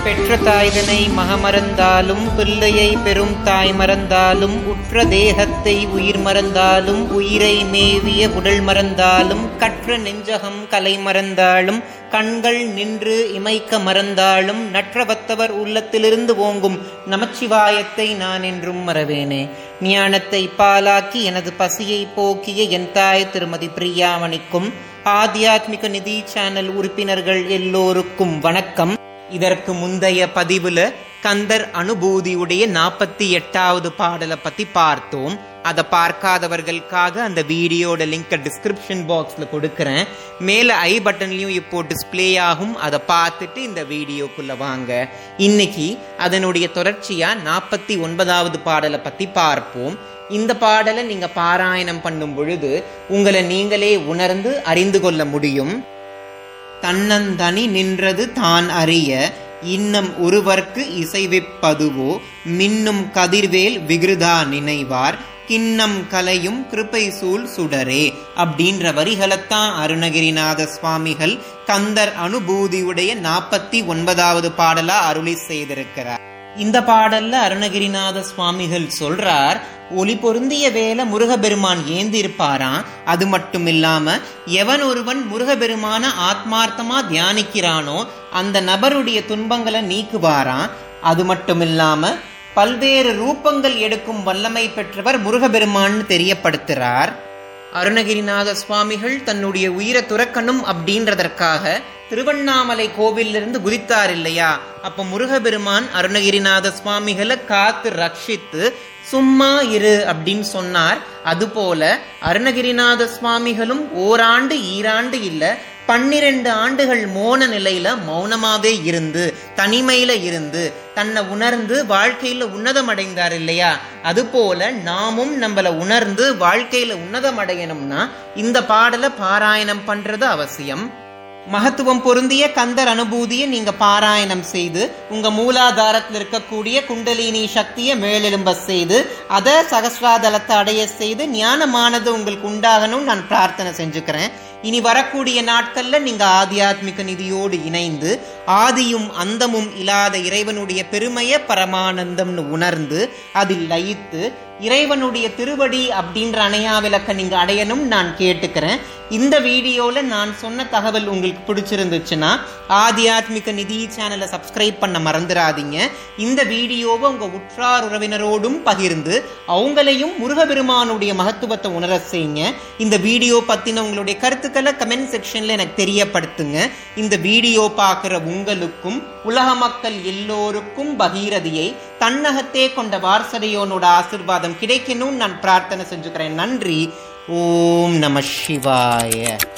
பெற்ற தாய்தனை மகமறந்தாலும் பிள்ளையை பெரும் தாய் மறந்தாலும் உற்ற தேகத்தை உயிர் மறந்தாலும் உயிரை மேவிய உடல் மறந்தாலும் கற்ற நெஞ்சகம் கலை மறந்தாலும் கண்கள் நின்று இமைக்க மறந்தாலும் நற்றவத்தவர் உள்ளத்திலிருந்து ஓங்கும் நமச்சிவாயத்தை நான் என்றும் மறவேனே ஞானத்தை பாலாக்கி எனது பசியை போக்கிய என் தாய் திருமதி பிரியாமணிக்கும் ஆத்தியாத்மிக நிதி சேனல் உறுப்பினர்கள் எல்லோருக்கும் வணக்கம் இதற்கு முந்தைய பதிவுல கந்தர் அனுபூதியுடைய நாற்பத்தி எட்டாவது பாடலை பத்தி பார்த்தோம் அதை பார்க்காதவர்களுக்காக அந்த வீடியோட லிங்க் டிஸ்கிரிப்ஷன் பாக்ஸ்ல கொடுக்கறேன் மேல ஐ பட்டன்லயும் இப்போ டிஸ்ப்ளே ஆகும் அதை பார்த்துட்டு இந்த வீடியோக்குள்ள வாங்க இன்னைக்கு அதனுடைய தொடர்ச்சியா நாற்பத்தி ஒன்பதாவது பாடலை பத்தி பார்ப்போம் இந்த பாடலை நீங்க பாராயணம் பண்ணும் பொழுது உங்களை நீங்களே உணர்ந்து அறிந்து கொள்ள முடியும் தன்னந்தனி நின்றது தான் அறிய இன்னம் ஒருவர்க்கு இசைவிப்பதுவோ மின்னும் கதிர்வேல் விகிருதா நினைவார் கிண்ணம் கலையும் கிருப்பை சூழ் சுடரே அப்படின்ற வரிகளைத்தான் அருணகிரிநாத சுவாமிகள் கந்தர் அனுபூதியுடைய நாற்பத்தி ஒன்பதாவது பாடலா அருளி செய்திருக்கிறார் இந்த பாடல்ல அருணகிரிநாத சுவாமிகள் சொல்றார் ஒளி பொருந்திய வேலை முருகபெருமான் ஏந்திருப்பாராம் அது மட்டும் இல்லாம எவன் ஒருவன் முருகபெருமான ஆத்மார்த்தமா தியானிக்கிறானோ அந்த நபருடைய துன்பங்களை நீக்குவாராம் அது மட்டும் இல்லாம பல்வேறு ரூபங்கள் எடுக்கும் வல்லமை பெற்றவர் முருகபெருமான் தெரியப்படுத்துறார் அருணகிரிநாத சுவாமிகள் தன்னுடைய உயிரை துறக்கணும் அப்படின்றதற்காக திருவண்ணாமலை கோவிலிருந்து குதித்தார் இல்லையா அப்ப முருகபெருமான் அருணகிரிநாத சுவாமிகளை காத்து ரட்சித்து சும்மா இரு அப்படின்னு சொன்னார் அதுபோல அருணகிரிநாத சுவாமிகளும் ஓராண்டு ஈராண்டு இல்ல பன்னிரண்டு ஆண்டுகள் மோன நிலையில மௌனமாவே இருந்து தனிமையில இருந்து தன்னை உணர்ந்து வாழ்க்கையில உன்னதம் அடைந்தார் இல்லையா அது போல நாமும் நம்மள உணர்ந்து வாழ்க்கையில உன்னதம் அடையணும்னா இந்த பாடலை பாராயணம் பண்றது அவசியம் மகத்துவம் பொருந்திய கந்தர் அனுபூதியை நீங்க பாராயணம் செய்து உங்க மூலாதாரத்தில் இருக்கக்கூடிய குண்டலினி சக்தியை மேலெலும்ப செய்து அதை சகசிராதலத்தை அடைய செய்து ஞானமானது உங்களுக்கு உண்டாகணும் நான் பிரார்த்தனை செஞ்சுக்கிறேன் இனி வரக்கூடிய நாட்கள்ல நீங்க ஆத்தியாத்மிக நிதியோடு இணைந்து ஆதியும் அந்தமும் இல்லாத இறைவனுடைய பெருமைய பரமானந்தம்னு உணர்ந்து அதில் லயித்து இறைவனுடைய திருவடி அப்படின்ற அணையா விளக்க நீங்க அடையணும் நான் கேட்டுக்கிறேன் இந்த வீடியோல நான் சொன்ன தகவல் உங்களுக்கு பிடிச்சிருந்துச்சுன்னா ஆத்தியாத்மிக நிதி சேனலை சப்ஸ்கிரைப் பண்ண மறந்துடாதீங்க இந்த வீடியோவை உங்க உற்றார் உறவினரோடும் பகிர்ந்து அவங்களையும் முருகபெருமானுடைய மகத்துவத்தை உணர செய்யுங்க இந்த வீடியோ பத்தின உங்களுடைய கருத்துக்களை கமெண்ட் செக்ஷன்ல எனக்கு தெரியப்படுத்துங்க இந்த வீடியோ பார்க்குற உங்களுக்கும் உலக மக்கள் எல்லோருக்கும் பகீரதியை தன்னகத்தே கொண்ட வாரசதையோனோட ஆசிர்வாதம் கிடைக்கணும்னு நான் பிரார்த்தனை செஞ்சுக்கிறேன் நன்றி ஓம் நம சிவாய